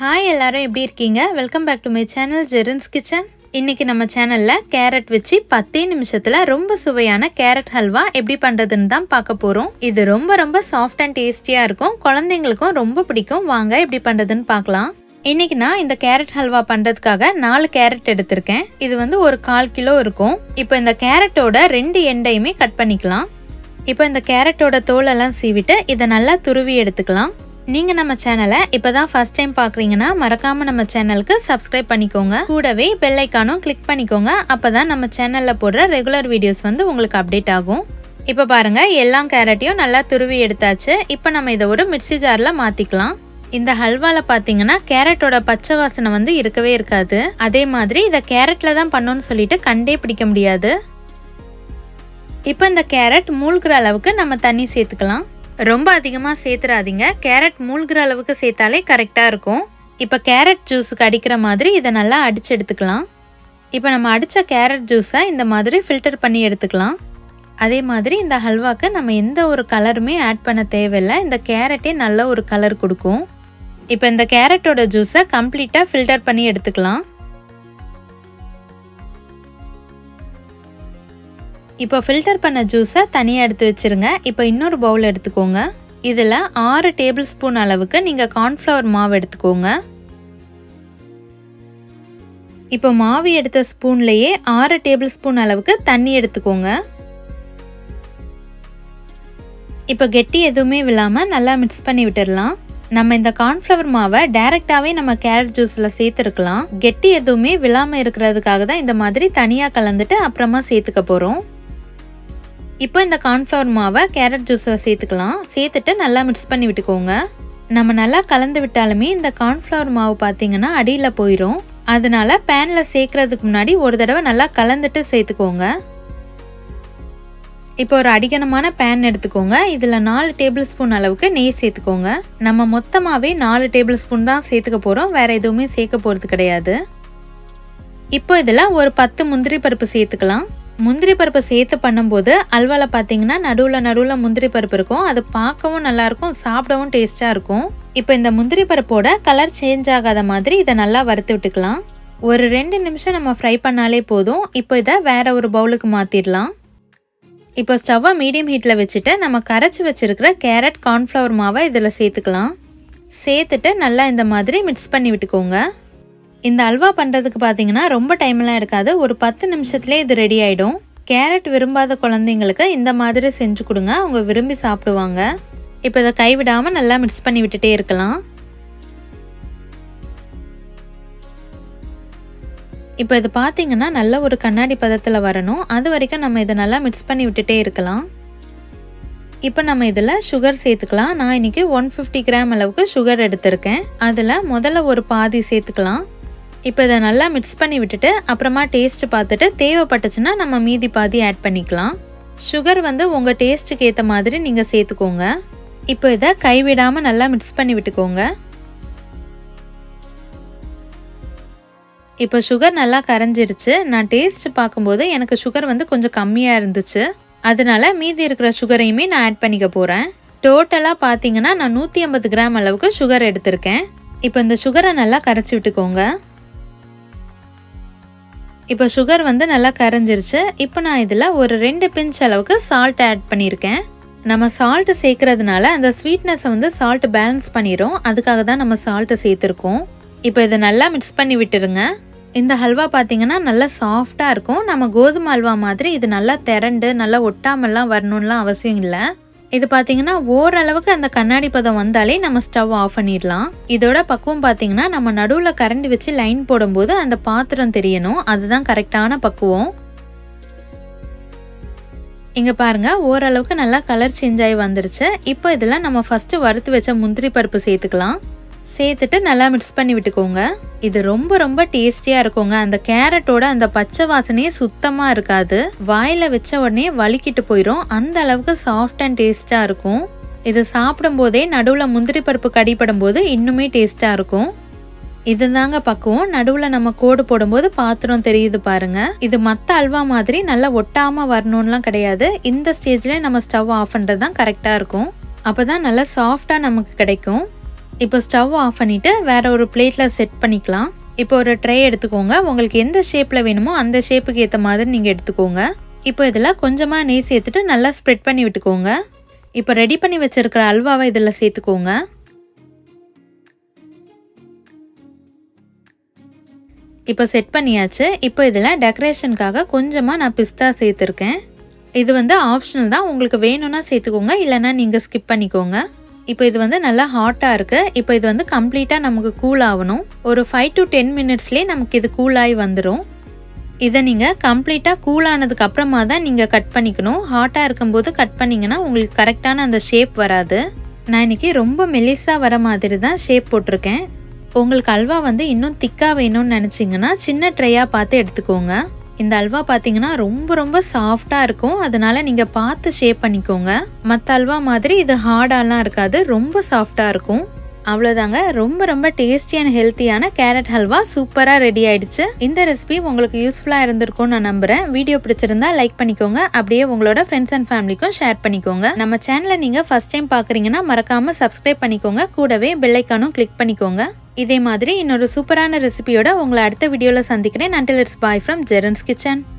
hi எல்லாரும் எப்படி இருக்கீங்க welcome back to my channel Jeran's kitchen இன்னைக்கு நம்ம சேனல்ல கேரட் வச்சு பத்தே நிமிஷத்துல ரொம்ப சுவையான கேரட் ஹல்வா எப்படி பண்றதுன்னு தான் பார்க்க போறோம் இது ரொம்ப ரொம்ப சாஃப்ட் அண்ட் டேஸ்டியா இருக்கும் குழந்தைங்களுக்கும் ரொம்ப பிடிக்கும் வாங்க எப்படி பண்றதுன்னு பார்க்கலாம் இன்னைக்கு நான் இந்த கேரட் ஹல்வா பண்றதுக்காக நாலு கேரட் எடுத்திருக்கேன் இது வந்து ஒரு கால் கிலோ இருக்கும் இப்போ இந்த கேரட்டோட ரெண்டு எண்டையுமே கட் பண்ணிக்கலாம் இப்போ இந்த கேரட்டோட தோலெல்லாம் சீவிட்டு இதை நல்லா துருவி எடுத்துக்கலாம் நீங்கள் நம்ம சேனலை இப்போ தான் ஃபஸ்ட் டைம் பார்க்குறீங்கன்னா மறக்காமல் நம்ம சேனலுக்கு சப்ஸ்கிரைப் பண்ணிக்கோங்க கூடவே பெல் ஐக்கானும் கிளிக் பண்ணிக்கோங்க அப்போ தான் நம்ம சேனலில் போடுற ரெகுலர் வீடியோஸ் வந்து உங்களுக்கு அப்டேட் ஆகும் இப்போ பாருங்கள் எல்லா கேரட்டையும் நல்லா துருவி எடுத்தாச்சு இப்போ நம்ம இதை ஒரு மிக்ஸி ஜாரில் மாற்றிக்கலாம் இந்த ஹல்வாவில் பார்த்தீங்கன்னா கேரட்டோட பச்சை வாசனை வந்து இருக்கவே இருக்காது அதே மாதிரி இதை கேரட்டில் தான் பண்ணோன்னு சொல்லிட்டு கண்டே பிடிக்க முடியாது இப்போ இந்த கேரட் மூழ்கிற அளவுக்கு நம்ம தண்ணி சேர்த்துக்கலாம் ரொம்ப அதிகமாக சேர்த்துறாதீங்க கேரட் மூழ்கிற அளவுக்கு சேர்த்தாலே கரெக்டாக இருக்கும் இப்போ கேரட் ஜூஸுக்கு அடிக்கிற மாதிரி இதை நல்லா அடிச்சு எடுத்துக்கலாம் இப்போ நம்ம அடித்த கேரட் ஜூஸை இந்த மாதிரி ஃபில்டர் பண்ணி எடுத்துக்கலாம் அதே மாதிரி இந்த ஹல்வாக்கு நம்ம எந்த ஒரு கலருமே ஆட் பண்ண தேவையில்லை இந்த கேரட்டே நல்ல ஒரு கலர் கொடுக்கும் இப்போ இந்த கேரட்டோட ஜூஸை கம்ப்ளீட்டாக ஃபில்டர் பண்ணி எடுத்துக்கலாம் இப்போ ஃபில்டர் பண்ண ஜூஸை தனியாக எடுத்து வச்சுருங்க இப்போ இன்னொரு பவுல் எடுத்துக்கோங்க இதில் ஆறு டேபிள் ஸ்பூன் அளவுக்கு நீங்கள் கார்ன்ஃப்ளவர் மாவு எடுத்துக்கோங்க இப்போ மாவு எடுத்த ஸ்பூன்லேயே ஆறு டேபிள் ஸ்பூன் அளவுக்கு தண்ணி எடுத்துக்கோங்க இப்போ கெட்டி எதுவுமே விழாமல் நல்லா மிக்ஸ் பண்ணி விட்டுடலாம் நம்ம இந்த கார்ன்ஃப்ளவர் மாவை டைரெக்டாகவே நம்ம கேரட் ஜூஸில் சேர்த்துருக்கலாம் கெட்டி எதுவுமே விழாமல் இருக்கிறதுக்காக தான் இந்த மாதிரி தனியாக கலந்துட்டு அப்புறமா சேர்த்துக்க போகிறோம் இப்போ இந்த கார்ன்ஃப்ளவர் மாவை கேரட் ஜூஸில் சேர்த்துக்கலாம் சேர்த்துட்டு நல்லா மிக்ஸ் பண்ணி விட்டுக்கோங்க நம்ம நல்லா கலந்து விட்டாலுமே இந்த கார்ன்ஃப்ளவர் மாவு பார்த்தீங்கன்னா அடியில் போயிடும் அதனால பேனில் சேர்க்கறதுக்கு முன்னாடி ஒரு தடவை நல்லா கலந்துட்டு சேர்த்துக்கோங்க இப்போ ஒரு அடிகனமான பேன் எடுத்துக்கோங்க இதில் நாலு டேபிள் ஸ்பூன் அளவுக்கு நெய் சேர்த்துக்கோங்க நம்ம மொத்தமாகவே நாலு டேபிள் ஸ்பூன் தான் சேர்த்துக்க போகிறோம் வேறு எதுவுமே சேர்க்க போகிறது கிடையாது இப்போ இதில் ஒரு பத்து முந்திரி பருப்பு சேர்த்துக்கலாம் முந்திரி பருப்பை சேர்த்து பண்ணும்போது அல்வாவில் பார்த்தீங்கன்னா நடுவில் நடுவில் முந்திரி பருப்பு இருக்கும் அது பார்க்கவும் நல்லாயிருக்கும் சாப்பிடவும் டேஸ்ட்டாக இருக்கும் இப்போ இந்த முந்திரி பருப்போட கலர் சேஞ்ச் ஆகாத மாதிரி இதை நல்லா வறுத்து விட்டுக்கலாம் ஒரு ரெண்டு நிமிஷம் நம்ம ஃப்ரை பண்ணாலே போதும் இப்போ இதை வேற ஒரு பவுலுக்கு மாற்றிடலாம் இப்போ ஸ்டவ்வை மீடியம் ஹீட்டில் வச்சுட்டு நம்ம கரைச்சி வச்சுருக்கிற கேரட் கார்ன்ஃப்ளவர் மாவை இதில் சேர்த்துக்கலாம் சேர்த்துட்டு நல்லா இந்த மாதிரி மிக்ஸ் பண்ணி விட்டுக்கோங்க இந்த அல்வா பண்ணுறதுக்கு பார்த்தீங்கன்னா ரொம்ப டைம்லாம் எடுக்காது ஒரு பத்து நிமிஷத்துலேயே இது ரெடி ஆகிடும் கேரட் விரும்பாத குழந்தைங்களுக்கு இந்த மாதிரி செஞ்சு கொடுங்க அவங்க விரும்பி சாப்பிடுவாங்க இப்போ இதை கைவிடாமல் நல்லா மிக்ஸ் பண்ணி விட்டுட்டே இருக்கலாம் இப்போ இது பார்த்தீங்கன்னா நல்ல ஒரு கண்ணாடி பதத்தில் வரணும் அது வரைக்கும் நம்ம இதை நல்லா மிக்ஸ் பண்ணி விட்டுட்டே இருக்கலாம் இப்போ நம்ம இதில் சுகர் சேர்த்துக்கலாம் நான் இன்றைக்கி ஒன் ஃபிஃப்டி கிராம் அளவுக்கு சுகர் எடுத்திருக்கேன் அதில் முதல்ல ஒரு பாதி சேர்த்துக்கலாம் இப்போ இதை நல்லா மிக்ஸ் பண்ணி விட்டுட்டு அப்புறமா டேஸ்ட்டு பார்த்துட்டு தேவைப்பட்டுச்சுன்னா நம்ம மீதி பாதி ஆட் பண்ணிக்கலாம் சுகர் வந்து உங்கள் டேஸ்ட்டுக்கு ஏற்ற மாதிரி நீங்கள் சேர்த்துக்கோங்க இப்போ இதை கைவிடாமல் நல்லா மிக்ஸ் பண்ணி விட்டுக்கோங்க இப்போ சுகர் நல்லா கரைஞ்சிருச்சு நான் டேஸ்ட் பார்க்கும்போது எனக்கு சுகர் வந்து கொஞ்சம் கம்மியாக இருந்துச்சு அதனால மீதி இருக்கிற சுகரையுமே நான் ஆட் பண்ணிக்க போகிறேன் டோட்டலாக பார்த்தீங்கன்னா நான் நூற்றி ஐம்பது கிராம் அளவுக்கு சுகர் எடுத்திருக்கேன் இப்போ இந்த சுகரை நல்லா கரைச்சி விட்டுக்கோங்க இப்போ சுகர் வந்து நல்லா கரைஞ்சிருச்சு இப்போ நான் இதில் ஒரு ரெண்டு பிஞ்ச் அளவுக்கு சால்ட் ஆட் பண்ணியிருக்கேன் நம்ம சால்ட்டு சேர்க்கறதுனால அந்த ஸ்வீட்னஸை வந்து சால்ட் பேலன்ஸ் பண்ணிடும் அதுக்காக தான் நம்ம சால்ட்டு சேர்த்துருக்கோம் இப்போ இதை நல்லா மிக்ஸ் பண்ணி விட்டுருங்க இந்த ஹல்வா பார்த்தீங்கன்னா நல்லா சாஃப்டாக இருக்கும் நம்ம கோதுமை அல்வா மாதிரி இது நல்லா திரண்டு நல்லா ஒட்டாமல்லாம் வரணும்லாம் அவசியம் இல்லை இது பார்த்தீங்கன்னா ஓரளவுக்கு அந்த கண்ணாடி பதம் வந்தாலே நம்ம ஸ்டவ் ஆஃப் பண்ணிடலாம் இதோட பக்குவம் பார்த்தீங்கன்னா நம்ம நடுவில் கரண்டி வச்சு லைன் போடும்போது அந்த பாத்திரம் தெரியணும் அதுதான் கரெக்டான பக்குவம் இங்கே பாருங்க ஓரளவுக்கு நல்லா கலர் சேஞ்ச் ஆகி வந்துருச்சு இப்போ இதில் நம்ம ஃபஸ்ட்டு வறுத்து வச்ச முந்திரி பருப்பு சேர்த்துக்கலாம் சேர்த்துட்டு நல்லா மிக்ஸ் பண்ணி விட்டுக்கோங்க இது ரொம்ப ரொம்ப டேஸ்டியாக இருக்குங்க அந்த கேரட்டோட அந்த பச்சை வாசனையே சுத்தமாக இருக்காது வாயில் வச்ச உடனே வலிக்கிட்டு போயிடும் அந்த அளவுக்கு சாஃப்ட் அண்ட் டேஸ்ட்டாக இருக்கும் இது சாப்பிடும் போதே நடுவில் முந்திரி பருப்பு கடிப்படும் போது இன்னுமே டேஸ்ட்டாக இருக்கும் இதுதாங்க பக்குவம் நடுவில் நம்ம கோடு போடும்போது பாத்திரம் தெரியுது பாருங்க இது மற்ற அல்வா மாதிரி நல்லா ஒட்டாமல் வரணும்லாம் கிடையாது இந்த ஸ்டேஜ்ல நம்ம ஸ்டவ் ஆஃப் பண்ணுறது தான் கரெக்டாக இருக்கும் அப்போ தான் நல்லா சாஃப்டாக நமக்கு கிடைக்கும் இப்போ ஸ்டவ் ஆஃப் பண்ணிவிட்டு வேற ஒரு பிளேட்டில் செட் பண்ணிக்கலாம் இப்போ ஒரு ட்ரே எடுத்துக்கோங்க உங்களுக்கு எந்த ஷேப்பில் வேணுமோ அந்த ஷேப்புக்கு ஏற்ற மாதிரி நீங்கள் எடுத்துக்கோங்க இப்போ இதில் கொஞ்சமாக நெய் சேர்த்துட்டு நல்லா ஸ்ப்ரெட் பண்ணி விட்டுக்கோங்க இப்போ ரெடி பண்ணி வச்சிருக்கிற அல்வாவை இதில் சேர்த்துக்கோங்க இப்போ செட் பண்ணியாச்சு இப்போ இதில் டெக்கரேஷனுக்காக கொஞ்சமாக நான் பிஸ்தா சேர்த்துருக்கேன் இது வந்து ஆப்ஷனல் தான் உங்களுக்கு வேணும்னா சேர்த்துக்கோங்க இல்லைன்னா நீங்கள் ஸ்கிப் பண்ணிக்கோங்க இப்போ இது வந்து நல்லா ஹாட்டாக இருக்குது இப்போ இது வந்து கம்ப்ளீட்டாக நமக்கு கூல் ஆகணும் ஒரு ஃபைவ் டு டென் மினிட்ஸ்லேயே நமக்கு இது கூலாகி வந்துடும் இதை நீங்கள் கம்ப்ளீட்டாக கூலானதுக்கு அப்புறமா தான் நீங்கள் கட் பண்ணிக்கணும் ஹாட்டாக இருக்கும்போது கட் பண்ணிங்கன்னா உங்களுக்கு கரெக்டான அந்த ஷேப் வராது நான் இன்றைக்கி ரொம்ப மெலிஸாக வர மாதிரி தான் ஷேப் போட்டிருக்கேன் உங்களுக்கு அல்வா வந்து இன்னும் திக்காக வேணும்னு நினச்சிங்கன்னா சின்ன ட்ரையாக பார்த்து எடுத்துக்கோங்க இந்த அல்வா பார்த்தீங்கன்னா ரொம்ப ரொம்ப சாஃப்டாக இருக்கும் அதனால நீங்கள் பார்த்து ஷேப் பண்ணிக்கோங்க மற்ற அல்வா மாதிரி இது ஹார்டாலாம் இருக்காது ரொம்ப சாஃப்டாக இருக்கும் அவ்வளோதாங்க ரொம்ப ரொம்ப டேஸ்டியான ஹெல்த்தியான கேரட் ஹல்வா சூப்பராக ரெடி ஆயிடுச்சு இந்த ரெசிபி உங்களுக்கு யூஸ்ஃபுல்லாக இருந்திருக்கும்னு நான் நம்புறேன் வீடியோ பிடிச்சிருந்தா லைக் பண்ணிக்கோங்க அப்படியே உங்களோட ஃப்ரெண்ட்ஸ் அண்ட் ஃபேமிலிக்கும் ஷேர் பண்ணிக்கோங்க நம்ம சேனலை நீங்கள் ஃபர்ஸ்ட் டைம் பார்க்குறீங்கன்னா மறக்காமல் சப்ஸ்கிரைப் பண்ணிக்கோங்க கூடவே பெல்லைக்கானும் கிளிக் பண்ணிக்கோங்க இதே மாதிரி இன்னொரு சூப்பரான ரெசிபியோட உங்களை அடுத்த வீடியோவில் சந்திக்கிறேன் until it's bye from Jeran's kitchen